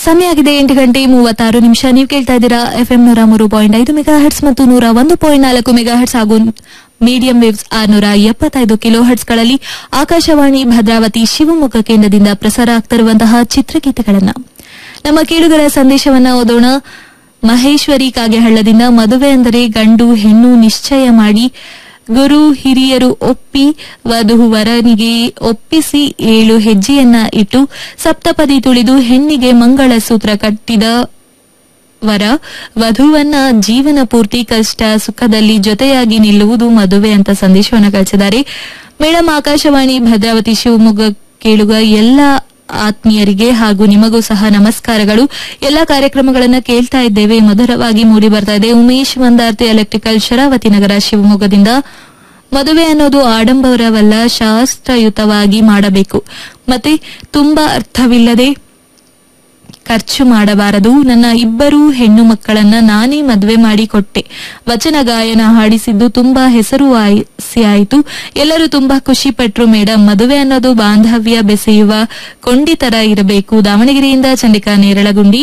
ಸಮಯ ಆಗಿದೆ ಎಂಟು ಗಂಟೆ ಮೂವತ್ತಾರು ನಿಮಿಷ ನೀವು ಕೇಳ್ತಾ ಇದ್ದೀರಾ ಎಫ್ಎಂ ನೂರ ಮೂರು ಪಾಯಿಂಟ್ ಐದು ಮೆಗಾ ಹರ್ಟ್ಸ್ ಮತ್ತು ನೂರ ಒಂದು ಪಾಯಿಂಟ್ ನಾಲ್ಕು ಮೆಗಾ ಹರ್ಟ್ಸ್ ಹಾಗೂ ಮೀಡಿಯಂ ವೇವ್ಸ್ ಆರ್ನೂರ ಎಪ್ಪತ್ತೈದು ಕಿಲೋ ಹರ್ಟ್ಸ್ಗಳಲ್ಲಿ ಆಕಾಶವಾಣಿ ಭದ್ರಾವತಿ ಶಿವಮೊಗ್ಗ ಕೇಂದ್ರದಿಂದ ಪ್ರಸಾರ ಆಗ್ತಿರುವಂತಹ ಚಿತ್ರಗೀತೆಗಳನ್ನ ನಮ್ಮ ಕೇಳುಗರ ಸಂದೇಶವನ್ನ ಓದೋಣ ಮಹೇಶ್ವರಿ ಕಾಗೆಹಳ್ಳದಿಂದ ಮದುವೆ ಅಂದರೆ ಗಂಡು ಹೆಣ್ಣು ನಿಶ್ಚಯ ಮಾಡಿ ಗುರು ಹಿರಿಯರು ಒಪ್ಪಿ ವಧು ವರನಿಗೆ ಒಪ್ಪಿಸಿ ಏಳು ಹೆಜ್ಜೆಯನ್ನ ಇಟ್ಟು ಸಪ್ತಪದಿ ತುಳಿದು ಹೆಣ್ಣಿಗೆ ಮಂಗಳ ಸೂತ್ರ ಕಟ್ಟಿದ ವರ ವಧುವನ್ನ ಜೀವನ ಪೂರ್ತಿ ಕಷ್ಟ ಸುಖದಲ್ಲಿ ಜೊತೆಯಾಗಿ ನಿಲ್ಲುವುದು ಮದುವೆ ಅಂತ ಸಂದೇಶವನ್ನು ಕಳಿಸಿದ್ದಾರೆ ಮೇಡಮ್ ಆಕಾಶವಾಣಿ ಭದ್ರಾವತಿ ಶಿವಮೊಗ್ಗ ಕೇಳುಗ ಎಲ್ಲ ಆತ್ಮೀಯರಿಗೆ ಹಾಗೂ ನಿಮಗೂ ಸಹ ನಮಸ್ಕಾರಗಳು ಎಲ್ಲ ಕಾರ್ಯಕ್ರಮಗಳನ್ನ ಕೇಳ್ತಾ ಇದ್ದೇವೆ ಮಧುರವಾಗಿ ಮೂಡಿ ಬರ್ತಾ ಇದೆ ಉಮೇಶ್ ಮಂದಾರ್ತಿ ಎಲೆಕ್ಟ್ರಿಕಲ್ ಶರಾವತಿ ನಗರ ಶಿವಮೊಗ್ಗದಿಂದ ಮದುವೆ ಅನ್ನೋದು ಆಡಂಬರವಲ್ಲ ಶಾಸ್ತ್ರಯುತವಾಗಿ ಮಾಡಬೇಕು ಮತ್ತೆ ತುಂಬಾ ಅರ್ಥವಿಲ್ಲದೆ ಖರ್ಚು ಮಾಡಬಾರದು ನನ್ನ ಇಬ್ಬರು ಹೆಣ್ಣು ಮಕ್ಕಳನ್ನ ನಾನೇ ಮದುವೆ ಮಾಡಿ ಕೊಟ್ಟೆ ವಚನ ಗಾಯನ ಹಾಡಿಸಿದ್ದು ತುಂಬಾ ಹೆಸರು ಆಯಿತು ಎಲ್ಲರೂ ತುಂಬಾ ಖುಷಿ ಪಟ್ರು ಮೇಡಮ್ ಮದುವೆ ಅನ್ನೋದು ಬಾಂಧವ್ಯ ಬೆಸೆಯುವ ಕೊಂಡಿ ತರ ಇರಬೇಕು ದಾವಣಗೆರೆಯಿಂದ ಚಂಡಿಕಾ ನೇರಳಗುಂಡಿ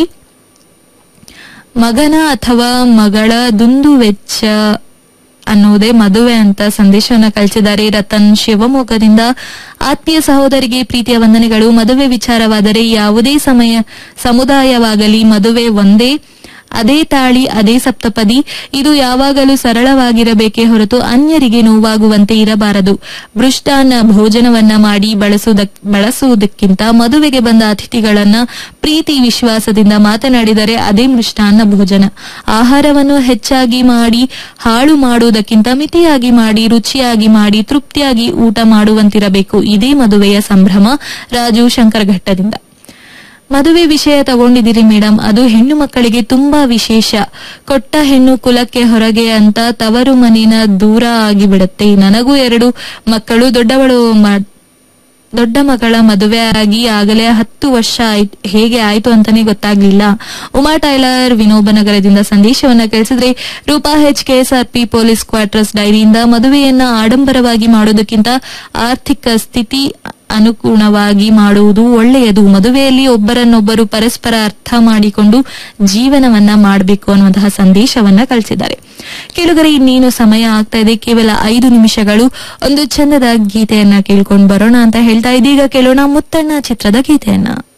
ಮಗನ ಅಥವಾ ಮಗಳ ದುಂದು ವೆಚ್ಚ ಅನ್ನುವುದೇ ಮದುವೆ ಅಂತ ಸಂದೇಶವನ್ನ ಕಳಿಸಿದ್ದಾರೆ ರತನ್ ಶಿವಮೊಗ್ಗದಿಂದ ಆತ್ಮೀಯ ಸಹೋದರಿಗೆ ಪ್ರೀತಿಯ ವಂದನೆಗಳು ಮದುವೆ ವಿಚಾರವಾದರೆ ಯಾವುದೇ ಸಮಯ ಸಮುದಾಯವಾಗಲಿ ಮದುವೆ ಒಂದೇ ಅದೇ ತಾಳಿ ಅದೇ ಸಪ್ತಪದಿ ಇದು ಯಾವಾಗಲೂ ಸರಳವಾಗಿರಬೇಕೇ ಹೊರತು ಅನ್ಯರಿಗೆ ನೋವಾಗುವಂತೆ ಇರಬಾರದು ಮೃಷ್ಟಾನ್ನ ಭೋಜನವನ್ನ ಮಾಡಿ ಬಳಸುವುದಕ್- ಬಳಸುವುದಕ್ಕಿಂತ ಮದುವೆಗೆ ಬಂದ ಅತಿಥಿಗಳನ್ನ ಪ್ರೀತಿ ವಿಶ್ವಾಸದಿಂದ ಮಾತನಾಡಿದರೆ ಅದೇ ಮೃಷ್ಟಾನ್ನ ಭೋಜನ ಆಹಾರವನ್ನು ಹೆಚ್ಚಾಗಿ ಮಾಡಿ ಹಾಳು ಮಾಡುವುದಕ್ಕಿಂತ ಮಿತಿಯಾಗಿ ಮಾಡಿ ರುಚಿಯಾಗಿ ಮಾಡಿ ತೃಪ್ತಿಯಾಗಿ ಊಟ ಮಾಡುವಂತಿರಬೇಕು ಇದೇ ಮದುವೆಯ ಸಂಭ್ರಮ ರಾಜು ಶಂಕರಘಟ್ಟದಿಂದ ಮದುವೆ ವಿಷಯ ತಗೊಂಡಿದ್ದೀರಿ ಮೇಡಮ್ ಅದು ಹೆಣ್ಣು ಮಕ್ಕಳಿಗೆ ತುಂಬಾ ವಿಶೇಷ ಕೊಟ್ಟ ಹೆಣ್ಣು ಕುಲಕ್ಕೆ ಹೊರಗೆ ಅಂತ ತವರು ಮನೆನ ದೂರ ಆಗಿಬಿಡುತ್ತೆ ನನಗೂ ಎರಡು ಮಕ್ಕಳು ದೊಡ್ಡವಳು ಮ- ದೊಡ್ಡ ಮಗಳ ಮದುವೆ ಆಗಿ ಆಗಲೇ ಹತ್ತು ವರ್ಷ ಆಯ್ತ್- ಹೇಗೆ ಆಯ್ತು ಅಂತಾನೆ ಗೊತ್ತಾಗ್ಲಿಲ್ಲ ಉಮಾ ಟೈಲರ್ ವಿನೋಬನಗರದಿಂದ ಸಂದೇಶವನ್ನ ಕಳಿಸಿದ್ರೆ Roopa H KSRP police quarters ಡೈರಿಯಿಂದ ಮದುವೆಯನ್ನ ಆಡಂಬರವಾಗಿ ಮಾಡೋದಕ್ಕಿಂತ ಆರ್ಥಿಕ ಸ್ಥಿತಿ ಅನುಗುಣವಾಗಿ ಮಾಡುವುದು ಒಳ್ಳೆಯದು ಮದುವೆಯಲ್ಲಿ ಒಬ್ಬರನ್ನೊಬ್ಬರು ಪರಸ್ಪರ ಅರ್ಥ ಮಾಡಿಕೊಂಡು ಜೀವನವನ್ನ ಮಾಡಬೇಕು ಅನ್ನುವಂತಹ ಸಂದೇಶವನ್ನ ಕಳಿಸಿದ್ದಾರೆ ಕೇಳುಗರೆ ಇನ್ನೇನು ಸಮಯ ಆಗ್ತಾ ಇದೆ ಕೇವಲ ಐದು ನಿಮಿಷಗಳು ಒಂದು ಚಂದದ ಗೀತೆಯನ್ನ ಕೇಳ್ಕೊಂಡು ಬರೋಣ ಅಂತ ಹೇಳ್ತಾ ಇದೀಗ ಕೇಳೋಣ ಮುತ್ತಣ್ಣ ಚಿತ್ರದ ಗೀತೆಯನ್ನ